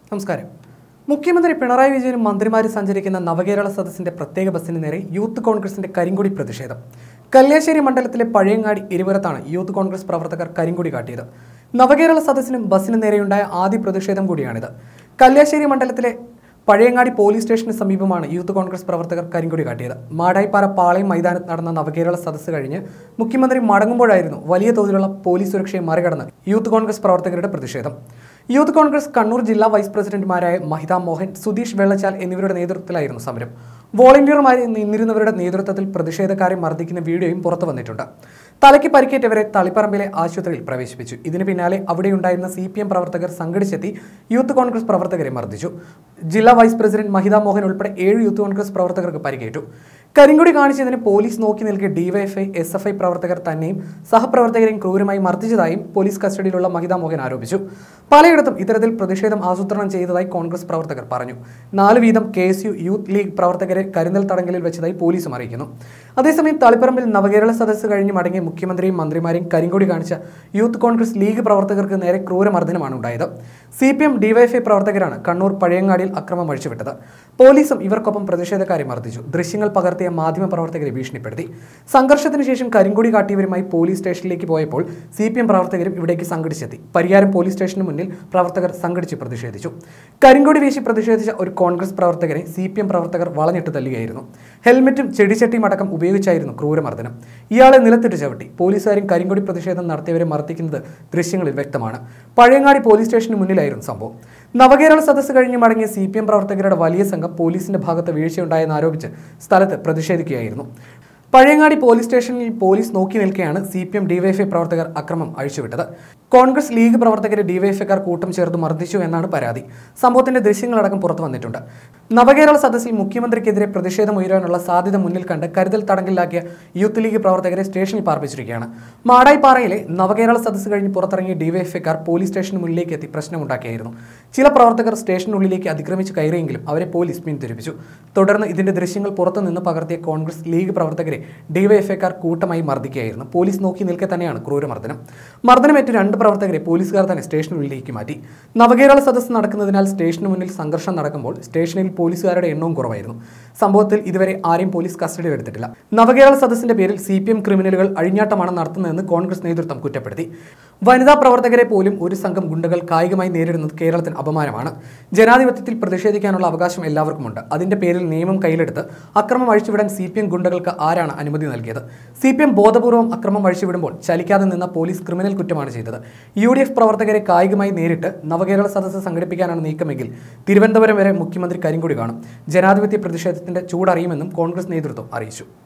നമസ്കാരം മുഖ്യമന്ത്രി പിണറായി വിജയനും മന്ത്രിമാരും സഞ്ചരിക്കുന്ന നവകേരള സദസ്സിന്റെ പ്രത്യേക ബസ്സിന് നേരെ യൂത്ത് കോൺഗ്രസിന്റെ കരിങ്കൊടി പ്രതിഷേധം കല്യാശ്ശേരി മണ്ഡലത്തിലെ പഴയങ്ങാടി ഇരുപുരത്താണ് യൂത്ത് കോൺഗ്രസ് പ്രവർത്തകർ കരിങ്കൊടി കാട്ടിയത് നവകേരള സദസ്സിനും ബസ്സിന് നേരെയുണ്ടായ ആദ്യ പ്രതിഷേധം കൂടിയാണിത് കല്യാശ്ശേരി മണ്ഡലത്തിലെ പഴയങ്ങാടി പോലീസ് സ്റ്റേഷന് സമീപമാണ് യൂത്ത് കോൺഗ്രസ് പ്രവർത്തകർ കരിങ്കൊടി കാട്ടിയത് മാടായിപ്പാറ പാളയം മൈതാനത്ത് നടന്ന നവകേരള സദസ്സ് കഴിഞ്ഞ് മുഖ്യമന്ത്രി മടങ്ങുമ്പോഴായിരുന്നു വലിയ തോതിലുള്ള പോലീസ് സുരക്ഷയെ മറികടന്ന് യൂത്ത് കോൺഗ്രസ് പ്രവർത്തകരുടെ പ്രതിഷേധം യൂത്ത് കോൺഗ്രസ് കണ്ണൂർ ജില്ലാ വൈസ് പ്രസിഡന്റുമാരായ മഹിത മോഹൻ സുധീഷ് വെള്ളച്ചാൽ എന്നിവരുടെ നേതൃത്വത്തിലായിരുന്നു സമരം വോളണ്ടിയർമാരെ നിന്നിരുന്നവരുടെ നേതൃത്വത്തിൽ പ്രതിഷേധക്കാരെ മർദ്ദിക്കുന്ന വീഡിയോയും പുറത്തു വന്നിട്ടുണ്ട് തലയ്ക്ക് പരിക്കേറ്റവരെ തളിപ്പറമ്പിലെ ആശുപത്രിയിൽ പ്രവേശിപ്പിച്ചു ഇതിന് പിന്നാലെ അവിടെയുണ്ടായിരുന്ന സി പി എം പ്രവർത്തകർ സംഘടിച്ചെത്തി യൂത്ത് കോൺഗ്രസ് പ്രവർത്തകരെ മർദ്ദിച്ചു ജില്ലാ വൈസ് പ്രസിഡന്റ് മഹിത മോഹൻ ഉൾപ്പെടെ ഏഴ് യൂത്ത് കോൺഗ്രസ് പ്രവർത്തകർക്ക് പരിക്കേറ്റു കരിങ്കൊടി കാണിച്ചതിന് പോലീസ് നോക്കി നിൽക്കിയ ഡിവൈഎഫ്ഐ എസ് എഫ് ഐ പ്രവർത്തകർ തന്നെയും സഹപ്രവർത്തകരെയും ക്രൂരമായി മർദ്ദിച്ചതായും പോലീസ് കസ്റ്റഡിയിലുള്ള മഹിത മോഹൻ ആരോപിച്ചു പലയിടത്തും ഇത്തരത്തിൽ പ്രതിഷേധം ആസൂത്രണം ചെയ്തതായി കോൺഗ്രസ് പ്രവർത്തകർ പറഞ്ഞു നാല് വീതം K S U youth league പ്രവർത്തകരെ കരുതൽ തടങ്കലിൽ വെച്ചതായി പോലീസും അറിയിക്കുന്നു അതേസമയം തളിപ്പറമ്പിൽ നവകേരള സദസ്സ് കഴിഞ്ഞ് മടങ്ങിയ മുഖ്യമന്ത്രിയും മന്ത്രിമാരെയും കരിങ്കൊടി കാണിച്ച യൂത്ത് കോൺഗ്രസ് ലീഗ് പ്രവർത്തകർക്ക് നേരെ ക്രൂരമർദ്ദനമാണ് ഉണ്ടായത് സി പി എം ഡിവൈഎഫ്ഐ പ്രവർത്തകരാണ് കണ്ണൂർ പഴയങ്ങാടിയിൽ അക്രമം അഴിച്ചുവിട്ടത് പോലീസും ഇവർക്കൊപ്പം പ്രതിഷേധക്കാരെ മർദ്ദിച്ചു ദൃശ്യങ്ങൾ പകർത്തിയ മാധ്യമ പ്രവർത്തകരെ ഭീഷണിപ്പെടുത്തി സംഘർഷത്തിന് ശേഷം കരിങ്കൊടി കാട്ടിയവരുമായി പോലീസ് സ്റ്റേഷനിലേക്ക് പോയപ്പോൾ സി പി എം പ്രവർത്തകരും ഇവിടേക്ക് സംഘടിച്ചെത്തി പരിയാരം പോലീസ് സ്റ്റേഷന് മുന്നിൽ പ്രവർത്തകർ സംഘടിച്ച് പ്രതിഷേധിച്ചു കരിങ്കൊടി വീശി പ്രതിഷേധിച്ച ഒരു കോൺഗ്രസ് പ്രവർത്തകരെ സി പി എം പ്രവർത്തകർ വളഞ്ഞിട്ട് തല്ലുകയായിരുന്നു ഹെൽമറ്റും ചെടിച്ചട്ടിയും അടക്കം ഉപയോഗിച്ചായിരുന്നു ക്രൂരമർദ്ദനം ഇയാളെ നിലത്തിട്ട് ചവിട്ടി പോലീസുകാരും കരിങ്കൊടി പ്രതിഷേധം നടത്തിയവരെ മർദ്ദിക്കുന്നത് ദൃശ്യങ്ങളിൽ വ്യക്തമാണ് പഴയങ്ങാടി പോലീസ് സ്റ്റേഷന് മുന്നിലായിരുന്നു സംഭവം നവകേരള സദസ്സ് കഴിഞ്ഞ് മടങ്ങിയ സി പി എം പ്രവർത്തകരുടെ വലിയ സംഘം പോലീസിന്റെ ഭാഗത്ത് വീഴ്ചയുണ്ടായെന്ന് ആരോപിച്ച് സ്ഥലത്ത് പ്രതിഷേധിക്കുകയായിരുന്നു പഴയങ്ങാടി പോലീസ് സ്റ്റേഷനിൽ പോലീസ് നോക്കി നിൽക്കെയാണ് സി പി എം ഡിവൈഎഫ്ഐ പ്രവർത്തകർ അക്രമം അഴിച്ചുവിട്ടത് കോൺഗ്രസ് ലീഗ് പ്രവർത്തകരെ ഡിവൈഎഫ്ഐക്കാർ കൂട്ടം ചേർത്ത് മർദ്ദിച്ചു എന്നാണ് പരാതി സംഭവത്തിന്റെ ദൃശ്യങ്ങളടക്കം പുറത്തു വന്നിട്ടുണ്ട് നവകേരള സദസ്സിൽ മുഖ്യമന്ത്രിക്കെതിരെ പ്രതിഷേധം ഉയരാനുള്ള സാധ്യത മുന്നിൽ കണ്ട് കരുതൽ തടങ്കലിലാക്കിയ യൂത്ത് ലീഗ് പ്രവർത്തകരെ സ്റ്റേഷനിൽ പാർപ്പിച്ചിരിക്കുകയാണ് മാടായിപ്പാറയിലെ നവകേരള സദസ്സ് കഴിഞ്ഞ് പുറത്തിറങ്ങിയ ഡിവൈഎഫ്ഐക്കാർ പോലീസ് സ്റ്റേഷന് മുന്നിലേക്ക് എത്തി പ്രശ്നമുണ്ടാക്കിയായിരുന്നു ചില പ്രവർത്തകർ സ്റ്റേഷനുള്ളിലേക്ക് അതിക്രമിച്ച് കയറിയെങ്കിലും അവരെ പോലീസ് പിന്തിരിപ്പിച്ചു തുടർന്ന് ഇതിന്റെ ദൃശ്യങ്ങൾ പുറത്തുനിന്ന് പകർത്തിയ കോൺഗ്രസ് ലീഗ് പ്രവർത്തകരെ ഡിവൈഎഫ്ഐക്കാർ കൂട്ടമായി മർദ്ദിക്കുകയായിരുന്നു പോലീസ് നോക്കി നിൽക്കെ തന്നെയാണ് ക്രൂരമർദ്ദനം മർദ്ദനമേറ്റ് രണ്ട് പ്രവർത്തകരെ പോലീസുകാർ തന്നെ സ്റ്റേഷനുള്ളിലേക്ക് മാറ്റി നവകേരള സദസ്സ് നടക്കുന്നതിനാൽ സ്റ്റേഷന് മുന്നിൽ സംഘർഷം നടക്കുമ്പോൾ സ്റ്റേഷനിൽ പോലീസുകാരുടെ എണ്ണവും കുറവായിരുന്നു സംഭവത്തിൽ ഇതുവരെ ആരെയും പോലീസ് കസ്റ്റഡിയിലെടുത്തിട്ടില്ല നവകേരള സദസ്സിന്റെ പേരിൽ സി പി എം ക്രിമിനലുകൾ അഴിഞ്ഞാട്ടമാണ് നടത്തുന്നതെന്ന് കോൺഗ്രസ് നേതൃത്വം കുറ്റപ്പെടുത്തി വനിതാ പ്രവർത്തകരെ പോലും ഒരു സംഘം ഗുണ്ടകൾ കായികമായി നേരിടുന്നത് കേരളത്തിന് അപമാനമാണ് ജനാധിപത്യത്തിൽ പ്രതിഷേധിക്കാനുള്ള അവകാശം എല്ലാവർക്കുമുണ്ട് അതിന്റെ പേരിൽ നിയമം കയ്യിലെടുത്ത് അക്രമം അഴിച്ചുവിടാൻ സി പി എം ഗുണ്ടകൾക്ക് ആരാണ് അനുമതി നൽകിയത് സി പി എം ബോധപൂർവ്വം അക്രമം അഴിച്ചുവിടുമ്പോൾ ചലിക്കാതെ നിന്ന പോലീസ് ക്രിമിനൽ കുറ്റമാണ് ചെയ്തത് യു ഡി എഫ് പ്രവർത്തകരെ കായികമായി നേരിട്ട് നവകേരള സദസ്സ് സംഘടിപ്പിക്കാനാണ് നീക്കമെങ്കിൽ തിരുവനന്തപുരം വരെ മുഖ്യമന്ത്രി കരിങ്കൊടി കാണും ജനാധിപത്യ പ്രതിഷേധത്തിന്റെ ചൂടറിയുമെന്നും കോൺഗ്രസ് നേതൃത്വം അറിയിച്ചു